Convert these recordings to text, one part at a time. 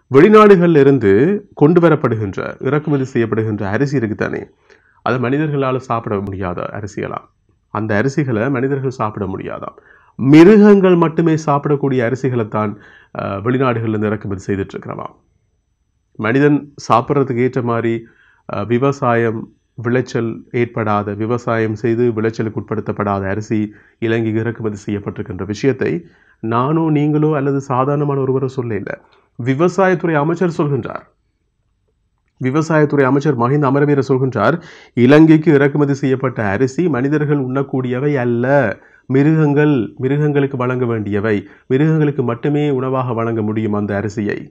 வெளிநாடுகளில் இருந்து கொண்டு வரப்படுகின்ற இறக்குமதி செய்யப்படுகின்ற அரிசி இருக்குதானே அதை மனிதர்களால் சாப்பிட முடியாத அரிசிகளாம் அந்த அரிசிகளை மனிதர்கள் சாப்பிட முடியாதாம் மிருகங்கள் மட்டுமே சாப்பிடக்கூடிய அரிசிகளைத்தான் அஹ், வெளிநாடுகள்லேருந்து இறக்குமதி செய்துட்டு இருக்கிறாம் மனிதன் சாப்பிட்றதுக்கு ஏற்ற மாதிரி அஹ், விவசாயம் விளைச்சல் ஏற்படாத விவசாயம் செய்து விளைச்சலுக்கு உட்படுத்தப்படாத அரிசி இலங்கைக்கு இறக்குமதி செய்யப்பட்டிருக்கின்ற விஷயத்தை நானோ நீங்களோ அல்லது சாதாரணமான ஒருவரோ சொல்ல இல்லை விவசாயத்துறை அமைச்சர் சொல்கின்றார் விவசாயத்துறை அமைச்சர் மஹிந்த அமரவீர சொல்கின்றார் இலங்கைக்கு இறக்குமதி செய்யப்பட்ட அரிசி மனிதர்கள் உண்ணக்கூடியவை அல்ல மிருகங்கள் மிருகங்களுக்கு வழங்க வேண்டியவை மிருகங்களுக்கு மட்டுமே உணவாக வழங்க முடியும் அந்த அரிசியை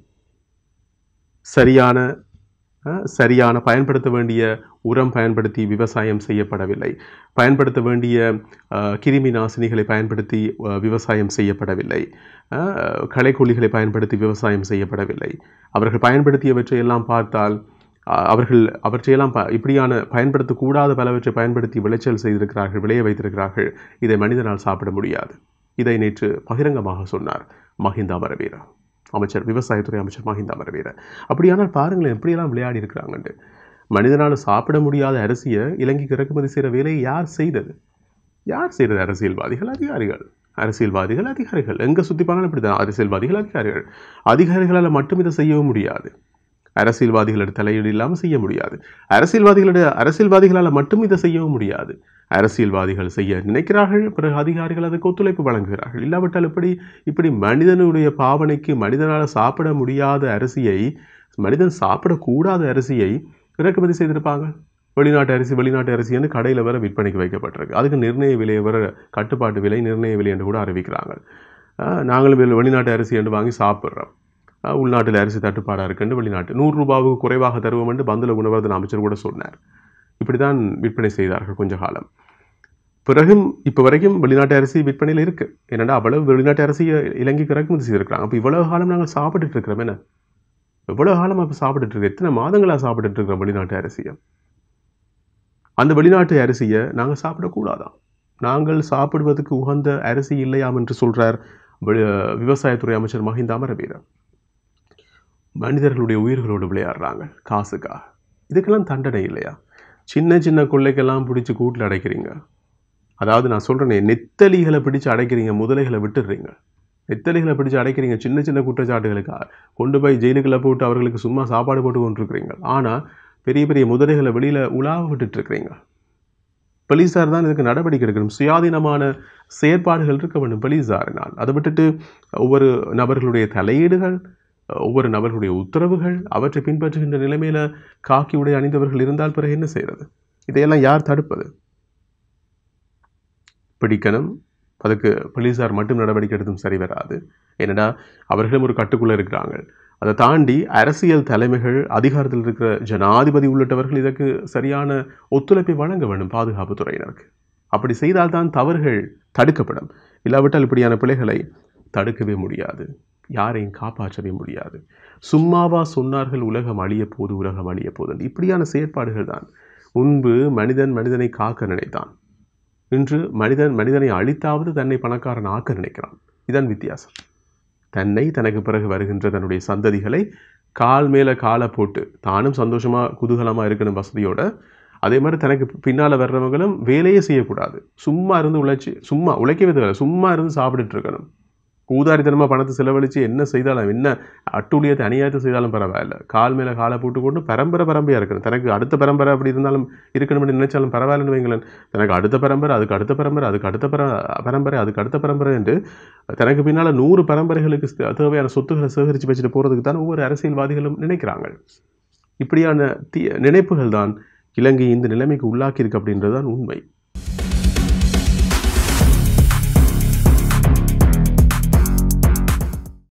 சரியான அஹ், சரியான பயன்படுத்த வேண்டிய உரம் பயன்படுத்தி விவசாயம் செய்யப்படவில்லை பயன்படுத்த வேண்டிய அஹ், கிருமி நாசினிகளை பயன்படுத்தி அஹ், விவசாயம் செய்யப்படவில்லை அஹ், களைக்கொல்லிகளை பயன்படுத்தி விவசாயம் செய்யப்படவில்லை அவர்கள் பயன்படுத்தியவற்றை எல்லாம் பார்த்தால் அஹ், அவர்கள் அவற்றையெல்லாம் ப இப்படியான பயன்படுத்தக்கூடாத பலவற்றை பயன்படுத்தி விளைச்சல் செய்திருக்கிறார்கள் விளைய வைத்திருக்கிறார்கள் இதை மனிதனால் சாப்பிட முடியாது இதை நேற்று பகிரங்கமாக சொன்னார் மஹிந்த அமரவீர அமைச்சர் விவசாயத்துறை அமைச்சர் மஹிந்த அமரவீர அப்படியானால் பாருங்களேன் எப்படியெல்லாம் விளையாடி இருக்கிறாங்கன்ட்டு மனிதனால் சாப்பிட முடியாத அரிசியை இலங்கைக்கு இறக்குமதி செய்கிற வேலையை யார் செய்தது யார் செய்கிறது அரசியல்வாதிகள் அதிகாரிகள் அரசியல்வாதிகள் அதிகாரிகள் எங்கே சுற்றி பார்க்கணும் இப்படி தான் அரசியல்வாதிகள் அதிகாரிகள் அதிகாரிகளால் மட்டும் இதை செய்யவும் முடியாது அரசியல்வாதிகளோட தலையீடு இல்லாமல் செய்ய முடியாது அரசியல்வாதிகளோட அரசியல்வாதிகளால் மட்டும் இதை செய்யவும் முடியாது அரசியல்வாதிகள் செய்ய நினைக்கிறார்கள் பிறகு அதிகாரிகள் அதுக்கு ஒத்துழைப்பு வழங்குகிறார்கள் இல்லாவிட்டால் இப்படி இப்படி மனிதனுடைய பாவனைக்கு மனிதனால் சாப்பிட முடியாத அரிசியை மனிதன் சாப்பிடக்கூடாத அரிசியை இறக்குமதி செய்திருப்பாங்க வெளிநாட்டு அரிசி வெளிநாட்டு அரிசி என்று கடையில் வர விற்பனைக்கு வைக்கப்பட்டிருக்கு அதுக்கு நிர்ணய விலையை வர கட்டுப்பாட்டு விலை நிர்ணய விலை என்று கூட அறிவிக்கிறாங்க ஆஹ் நாங்களும் வெளி- வெளிநாட்டு அரிசி என்று வாங்கி சாப்பிட்றோம் ஆஹ் உள்நாட்டில் அரிசி தட்டுப்பாடாக இருக்குன்னு வெளிநாட்டு நூறு ரூபாவுக்கு குறைவாக தருவோம் என்று பந்துல உணவர்தன் அமைச்சர் கூட சொன்னார் இப்படி தான் விற்பனை செய்தார்கள் கொஞ்ச காலம் பிறகும் இப்போ வரைக்கும் வெளிநாட்டு அரிசி விற்பனையில் இருக்கு என்னடா அவ்வளவு வெளிநாட்டு அரிசியை இலங்கைக்கு இறக்குமதி செய்திருக்கிறாங்க அப்போ இவ்வளவு காலம் நாங்கள் சாப்பிட்டுட்டு இருக்கிறோம் என்ன எவ்வளவு காலம் அப்போ சாப்பிட்டுட்டு இருக்கோம் எத்தனை மாதங்களாக சாப்பிட்டுட்டு இருக்கிறோம் வெளிநாட்டு அரிசியை அந்த வெளிநாட்டு அரிசியை நாங்கள் சாப்பிடக்கூடாதாம் நாங்கள் சாப்பிடுவதற்கு உகந்த அரிசி இல்லையாம் என்று சொல்றார் வெளி- விவசாயத்துறை அமைச்சர் மஹிந்த அமரவீர மனிதர்களுடைய உயிர்களோடு விளையாடுறாங்க காசுக்காக இதுக்கெல்லாம் தண்டனை இல்லையா சின்ன சின்ன கொள்ளைக்கெல்லாம் பிடிச்சி கூட்டில் அடைக்கிறீங்க அதாவது நான் சொல்கிறேனே நெத்தலிகளை பிடிச்சு அடைக்கிறீங்க முதலைகளை விட்டுடுறீங்க நெத்தலிகளை பிடிச்சு அடைக்கிறீங்க சின்ன சின்ன குற்றச்சாட்டுகளுக்காக கொண்டு போய் ஜெயிலுக்குள்ள போட்டு அவர்களுக்கு சும்மா சாப்பாடு போட்டு கொண்டிருக்கிறீங்க ஆனால் பெரிய பெரிய முதலைகளை வெளியில் உலாவ விட்டுட்டு இருக்கிறீங்க போலீஸார் தான் இதுக்கு நடவடிக்கை எடுக்கணும் சுயாதீனமான செயற்பாடுகள் இருக்க வேண்டும் போலீஸாரினால் அதை விட்டுட்டு ஒவ்வொரு நபர்களுடைய தலையீடுகள் ஒவ்வொரு நபர்களுடைய உத்தரவுகள் அவற்றை பின்பற்றுகின்ற நிலைமையில காக்கி உடை அணிந்தவர்கள் இருந்தால் பிறகு என்ன செய்யறது இதையெல்லாம் யார் தடுப்பது பிடிக்கணும் அதுக்கு போலீஸார் மட்டும் நடவடிக்கை எடுத்தும் சரி வராது ஏனடா அவர்களும் ஒரு கட்டுக்குள்ள இருக்கிறாங்க அதை தாண்டி அரசியல் தலைமைகள் அதிகாரத்தில் இருக்கிற ஜனாதிபதி உள்ளிட்டவர்கள் இதற்கு சரியான ஒத்துழைப்பை வழங்க வேண்டும் பாதுகாப்பு துறையினருக்கு அப்படி செய்தால்தான் தவறுகள் தடுக்கப்படும் இல்லாவிட்டால் இப்படியான பிழைகளை தடுக்கவே முடியாது யாரையும் காப்பாற்றவே முடியாது சும்மாவா சொன்னார்கள் உலகம் அழிய போது உலகம் அழிய போது இப்படியான செயற்பாடுகள் தான் முன்பு மனிதன் மனிதனை காக்க நினைத்தான் இன்று மனிதன் மனிதனை அழித்தாவது தன்னை பணக்காரன் ஆக்க நினைக்கிறான் இதான் வித்தியாசம் தன்னை தனக்கு பிறகு வருகின்ற தன்னுடைய சந்ததிகளை கால் மேலே காலை போட்டு தானும் சந்தோஷமா குதூகலமா இருக்கணும் வசதியோட அதே மாதிரி தனக்கு பின்னால் வர்றவங்களும் வேலையே செய்யக்கூடாது சும்மா இருந்து உழைச்சி சும்மா உழைக்கவே தேவை சும்மா இருந்து சாப்பிட்டுட்டு இருக்கணும் ஊதாரித்தனமாக பணத்தை செலவழித்து என்ன செய்தாலும் என்ன அட்டுழியத்தை அநியாயத்தை செய்தாலும் பரவாயில்ல கால் மேலே காலை போட்டு கொண்டு பரம்பரை பரம்பரையாக இருக்கணும் தனக்கு அடுத்த பரம்பரை அப்படி இருந்தாலும் இருக்கணும்னு நினைச்சாலும் பரவாயில்லன்னு வைங்களேன் தனக்கு அடுத்த பரம்பரை அதுக்கு அடுத்த பரம்பரை அதுக்கு அடுத்த பர பரம்பரை அதுக்கு அடுத்த பரம்பரை என்று தனக்கு பின்னால் நூறு பரம்பரைகளுக்கு தே- தேவையான சொத்துக்களை சேகரித்து வச்சுட்டு போகிறதுக்கு தான் ஒவ்வொரு அரசியல்வாதிகளும் நினைக்கிறாங்க இப்படியான தீ நினைப்புகள் தான் இலங்கை இந்த நிலைமைக்கு உள்ளாக்கியிருக்கு அப்படின்றது தான் உண்மை